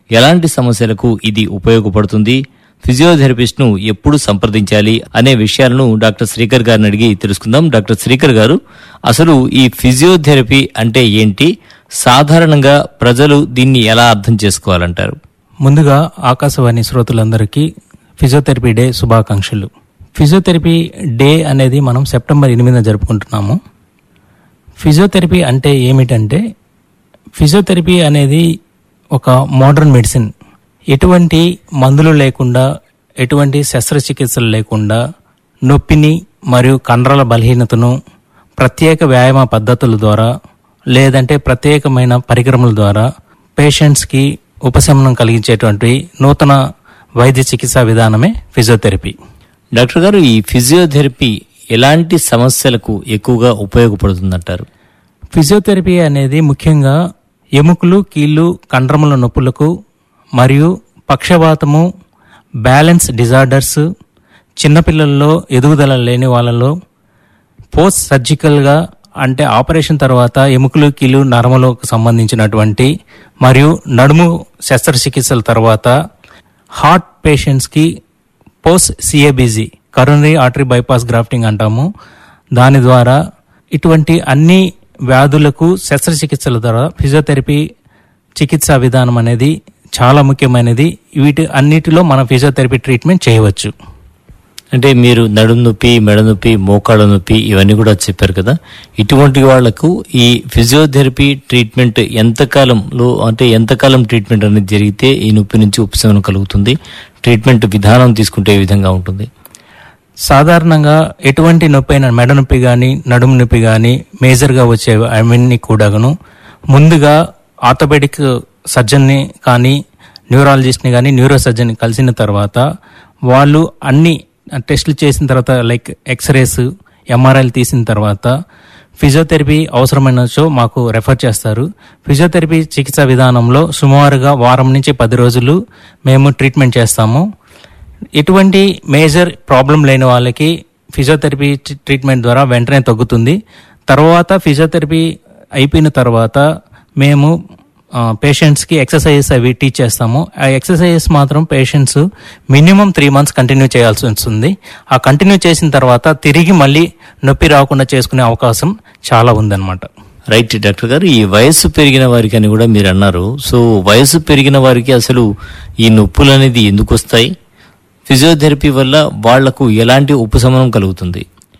ఎలాంటి సమస్యలకు ఇది ఉపయోగపడుతుంది ఫిజియోథెరపిస్ట్ను ఎప్పుడు సంప్రదించాలి అనే విషయాలను డాక్టర్ శ్రీకర్ గారిని అడిగి తెలుసుకుందాం డాక్టర్ శ్రీకర్ గారు అసలు ఈ ఫిజియోథెరపీ అంటే ఏంటి సాధారణంగా ప్రజలు దీన్ని ఎలా అర్థం చేసుకోవాలంటారు ముందుగా ఆకాశవాణి శ్రోతలందరికీ ఫిజియోథెరపీ డే శుభాకాంక్షలు ఫిజియోథెరపీ డే అనేది మనం సెప్టెంబర్ ఎనిమిదిన జరుపుకుంటున్నాము ఫిజియోథెరపీ అంటే ఏమిటంటే ఫిజియోథెరపీ అనేది ఒక మోడర్న్ మెడిసిన్ ఎటువంటి మందులు లేకుండా ఎటువంటి శస్త్రచికిత్సలు లేకుండా నొప్పిని మరియు కండరాల బలహీనతను ప్రత్యేక వ్యాయామ పద్ధతుల ద్వారా లేదంటే ప్రత్యేకమైన పరికరముల ద్వారా పేషెంట్స్కి ఉపశమనం కలిగించేటువంటి నూతన వైద్య చికిత్సా విధానమే ఫిజియోథెరపీ డాక్టర్ గారు ఈ ఫిజియోథెరపీ ఎలాంటి సమస్యలకు ఎక్కువగా ఉపయోగపడుతుందంటారు ఫిజియోథెరపీ అనేది ముఖ్యంగా ఎముకలు కీళ్ళు కండరముల నొప్పులకు మరియు పక్షవాతము బ్యాలెన్స్ డిజార్డర్స్ చిన్నపిల్లల్లో ఎదుగుదల లేని వాళ్ళలో పోస్ట్ సర్జికల్గా అంటే ఆపరేషన్ తర్వాత ఎముకలు కీలు నరములకు సంబంధించినటువంటి మరియు నడుము శస్త్రచికిత్సల తర్వాత హార్ట్ పేషెంట్స్కి post CABG coronary artery bypass grafting అంటాము దాని ద్వారా ఇటువంటి అన్ని వ్యాధులకు శస్త్రచికిత్సల ద్వారా ఫిజియోథెరపీ చికిత్సా విధానం అనేది చాలా ముఖ్యమైనది వీటి అన్నిటిలో మన ఫిజియోథెరపీ ట్రీట్మెంట్ చేయవచ్చు అంటే మీరు నడుము నొప్పి మెడ నొప్పి మోకాళ్ళ నొప్పి ఇవన్నీ కూడా చెప్పారు కదా ఇటువంటి వాళ్లకు ఈ ఫిజియోథెరపీ ట్రీట్మెంట్ ఎంతకాలంలో అంటే ఎంతకాలం ట్రీట్మెంట్ అనేది జరిగితే ఈ నొప్పి నుంచి ఉపశమనం కలుగుతుంది ట్రీట్మెంట్ విధానం తీసుకుంటే ఏ విధంగా ఉంటుంది సాధారణంగా ఎటువంటి నొప్పి అయినా మెడ నొప్పి కానీ నడుము నొప్పి కానీ మేజర్గా వచ్చే అవన్నీ కూడాను ముందుగా ఆర్థోపెడిక్ సర్జన్ని కానీ న్యూరాలజిస్ట్ని కానీ న్యూరో సర్జన్ని కలిసిన తర్వాత వాళ్ళు అన్ని టెస్టులు చేసిన తర్వాత లైక్ ఎక్స్రేస్ ఎంఆర్ఐలు తీసిన తర్వాత ఫిజియోథెరపీ అవసరమైనచో మాకు రెఫర్ చేస్తారు ఫిజియోథెరపీ చికిత్సా విధానంలో సుమారుగా వారం నుంచి పది రోజులు మేము ట్రీట్మెంట్ చేస్తాము ఎటువంటి మేజర్ ప్రాబ్లం లేని వాళ్ళకి ఫిజియోథెరపీ ట్రీ- ట్రీట్మెంట్ ద్వారా వెంటనే తగ్గుతుంది తర్వాత ఫిజియోథెరపీ అయిపోయిన తర్వాత మేము ఆ, పేషెంట్స్కి ఎక్సర్సైజెస్ అవి టీచ్ చేస్తాము ఆ ఎక్సర్సైజెస్ మాత్రం patients minimum three months continue చేయాల్సి వస్తుంది ఆ కంటిన్యూ చేసిన తర్వాత తిరిగి మళ్ళీ నొప్పి రాకుండా చేసుకునే అవకాశం చాలా ఉందన్నమాట రైట్ డాక్టర్ గారు ఈ వయస్సు పెరిగిన వారికి అని కూడా మీరు అన్నారు సో వయసు పెరిగిన వారికి అసలు ఈ నొప్పులు అనేది ఎందుకు వస్తాయి ఫిజియోథెరపీ వల్ల వాళ్లకు ఎలాంటి ఉపశమనం కలుగుతుంది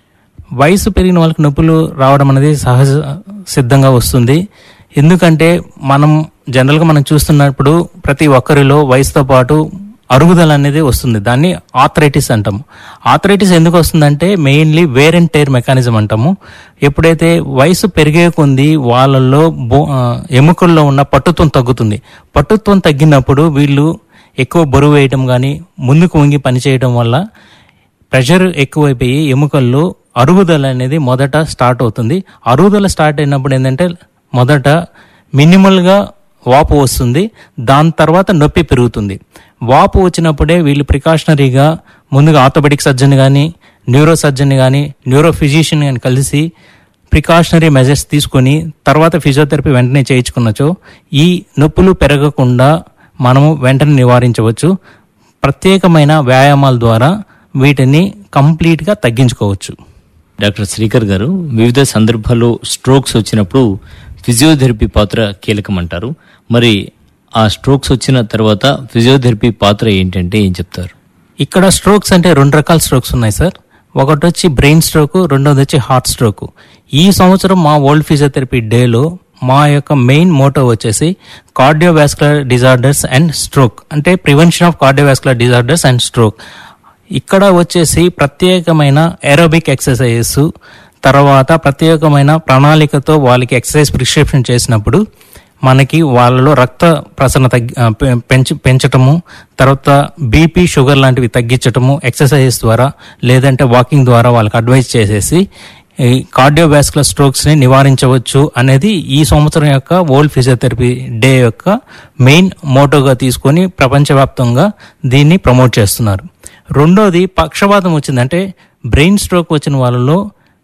వయసు పెరిగిన వాళ్ళకి నొప్పులు రావడం అనేది సహజ సిద్ధంగా వస్తుంది ఎందుకంటే మనం జనరల్గా మనం చూస్తున్నప్పుడు ప్రతి ఒక్కరిలో వయసుతో పాటు అరుగుదల అనేది వస్తుంది దాన్ని ఆథరైటిస్ అంటాము ఆథరైటిస్ ఎందుకు వస్తుందంటే mainly wear and tear mechanism అంటాము ఎప్పుడైతే వయసు పెరిగే కొంది వాళ్ళల్లో బో ఆ, ఎముకల్లో ఉన్న పట్టుత్వం తగ్గుతుంది పట్టుత్వం తగ్గినప్పుడు వీళ్ళు ఎక్కువ బరువు వేయటం కానీ ముందుకు వంగి పనిచేయడం వల్ల ప్రెషర్ ఎక్కువైపోయి ఎముకల్లో అరుగుదల అనేది మొదట స్టార్ట్ అవుతుంది అరుగుదల స్టార్ట్ అయినప్పుడు ఏంటంటే మొదట మినిమల్గా వాపు వస్తుంది దాని తర్వాత నొప్పి పెరుగుతుంది వాపు వచ్చినప్పుడే వీళ్ళు ప్రికాషనరీగా ముందుగా ఆర్థోపెడిక్ సర్జన్ కానీ న్యూరో సర్జన్ కానీ న్యూరో ఫిజిషియన్ కానీ కలిసి ప్రికాషనరీ మెజర్స్ తీసుకొని తర్వాత ఫిజియోథెరపీ వెంటనే చేయించుకున్నచో ఈ నొప్పులు పెరగకుండా మనము వెంటనే నివారించవచ్చు ప్రత్యేకమైన వ్యాయామాల ద్వారా వీటిని కంప్లీట్గా తగ్గించుకోవచ్చు డాక్టర్ శ్రీకర్ గారు వివిధ సందర్భాల్లో స్ట్రోక్స్ వచ్చినప్పుడు ఫిజియోథెరపీ పాత్ర కీలకం అంటారు మరి ఆ స్ట్రోక్స్ వచ్చిన తర్వాత ఫిజియోథెరపీ పాత్ర ఏంటంటే ఏం చెప్తారు ఇక్కడ స్ట్రోక్స్ అంటే రెండు రకాల స్ట్రోక్స్ ఉన్నాయి సార్ ఒకటి వచ్చి బ్రెయిన్ స్ట్రోక్ రెండోది వచ్చి హార్ట్ స్ట్రోక్ ఈ సంవత్సరం మా వరల్డ్ ఫిజియోథెరపీ డేలో మా యొక్క మెయిన్ మోటో వచ్చేసి కార్డియోవాస్కులర్ డిజార్డర్స్ అండ్ స్ట్రోక్ అంటే prevention of cardiovascular disorders and stroke ఇక్కడ వచ్చేసి ప్రత్యేకమైన ఏరోబిక్ ఎక్సర్సైజెస్ తర్వాత ప్రత్యేకమైన ప్రణాళికతో వాళ్ళకి ఎక్సర్సైజ్ ప్రిస్క్రిప్షన్ చేసినప్పుడు మనకి వాళ్ళలో రక్త ప్రసరణ తగ్గి ఆ, పె- పెంచ పెంచటము తర్వాత బీపీ షుగర్ లాంటివి తగ్గించటము ఎక్సర్సైజెస్ ద్వారా లేదంటే వాకింగ్ ద్వారా వాళ్ళకి అడ్వైజ్ చేసేసి ఈ కార్డియోవాస్కులర్ స్ట్రోక్స్ ని నివారించవచ్చు అనేది ఈ సంవత్సరం యొక్క వరల్డ్ ఫిజియోథెరపీ డే యొక్క మెయిన్ మోటోగా తీసుకొని ప్రపంచవ్యాప్తంగా దీన్ని ప్రమోట్ చేస్తున్నారు రెండోది పక్షవాతం వచ్చిందంటే బ్రెయిన్ స్ట్రోక్ వచ్చిన వాళ్ళలో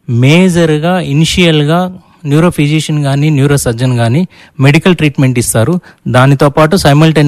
మేజర్గా ఇనిషియల్గా న్యూరో ఫిజిషియన్ కానీ న్యూరో సర్జన్ కానీ మెడికల్ ట్రీట్మెంట్ ఇస్తారు దానితో పాటు సైమల్టేనియస్